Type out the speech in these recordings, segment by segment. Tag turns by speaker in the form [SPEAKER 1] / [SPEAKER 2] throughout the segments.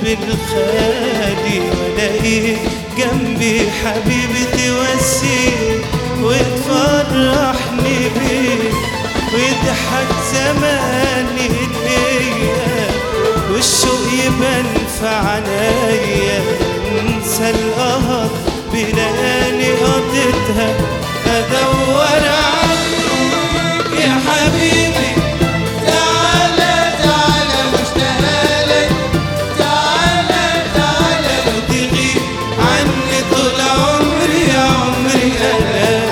[SPEAKER 1] الخالي والاقيك جنبي حبيبي توسيني وتفرحني بيك ويضحك زماني ليا والشوق يبان في عينيا انسى القهر بليالي قضيتها ادور عليك يا حبيبي تعالى تعالى مشتاق لك تعالى تعالى لو تغيب عني طول عمري يا عمري انا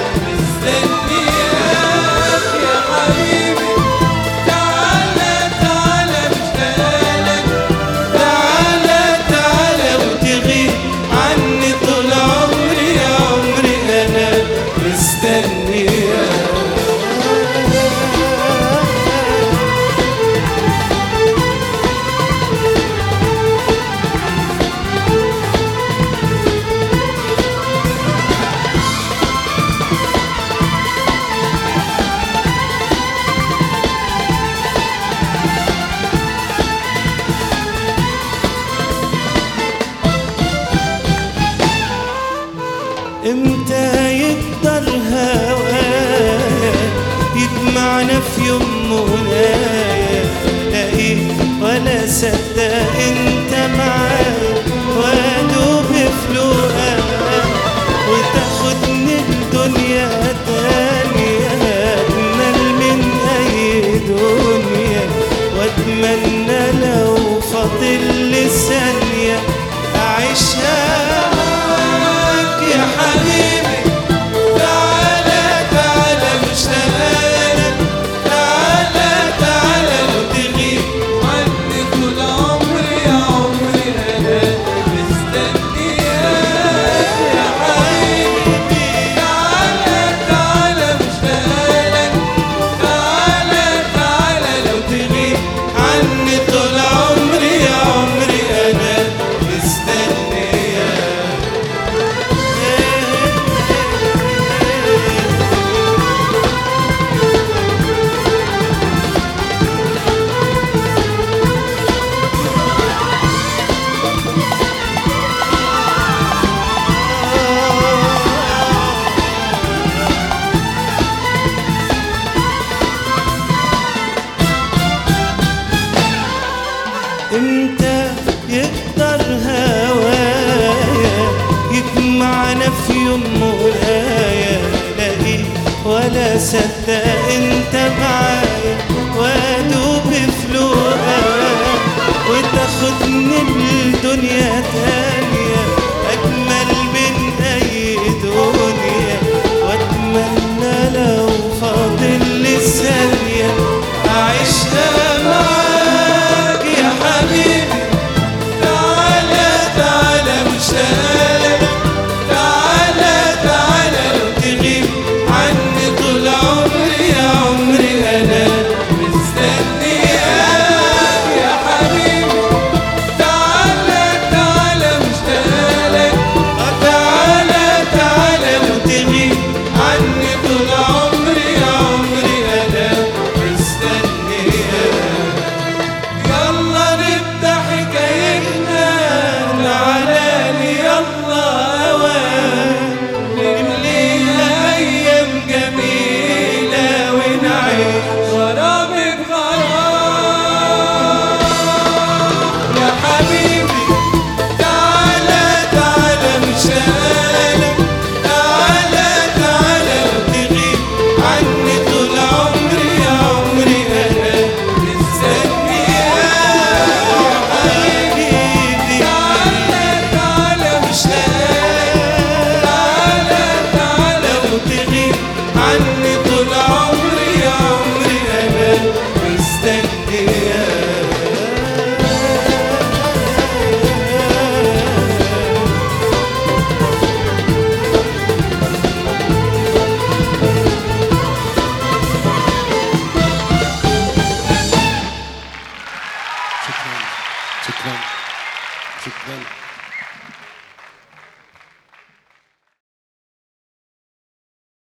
[SPEAKER 1] مستنياك يا حبيبي تعالى تعالى مشتاق لك تعالى تعالى وتغيب عني طول عمري يا عمري انا مستنياك امتى يقدر هوايا يجمعنا في يوم منايا لاقيك ولا صدق انت معايا وادوب في لقاك وتاخدني الدنيا تانية اجمل من اي دنيا واتمنى لو فاضل لي ثانية اعيشها معاك يا حبيبي تعالى تعالى مشتاق لك تعالى تعالى وتغيب عني طول عمري يا عمري انا مستنياك يا حبيبي تعالى تعالى مشتاق لك تعالى تعالى لو تغيب عني طول عمري يا عمري انا مستنياك امتى يقدر هوايا يجمعنا في يوم مولايا لاقيك ولا صدق انت معايا وادوب في لقاك وتاخدني الدنيا تانية اجمل من اي دنيا واتمنى لو فاضل لي ثانية اعيشها معاك يا حبيبي تعالى تعالى مشتاق تعالى تعالى لو تغيب عني طول عمري يا عمري انا مستنياك يا حبيبي تعالى تعالى مشتاق لك تعالى تعالى لو تغيب عني طول عمري يا عمري انا مستنياك يلا نبدأ حكايتنا تعالى لي يلا أوان نمليها أيام جميلة ونعيش غرام بغرام يا حبيبي تعالى تعالى مشالك تعالى تعالى وتغيب عني طول عمري يا عمري أنا مستنياك يا حبيبي تعالى تعالى مشتاق تعالى تعالى وتغيب عني طول عمري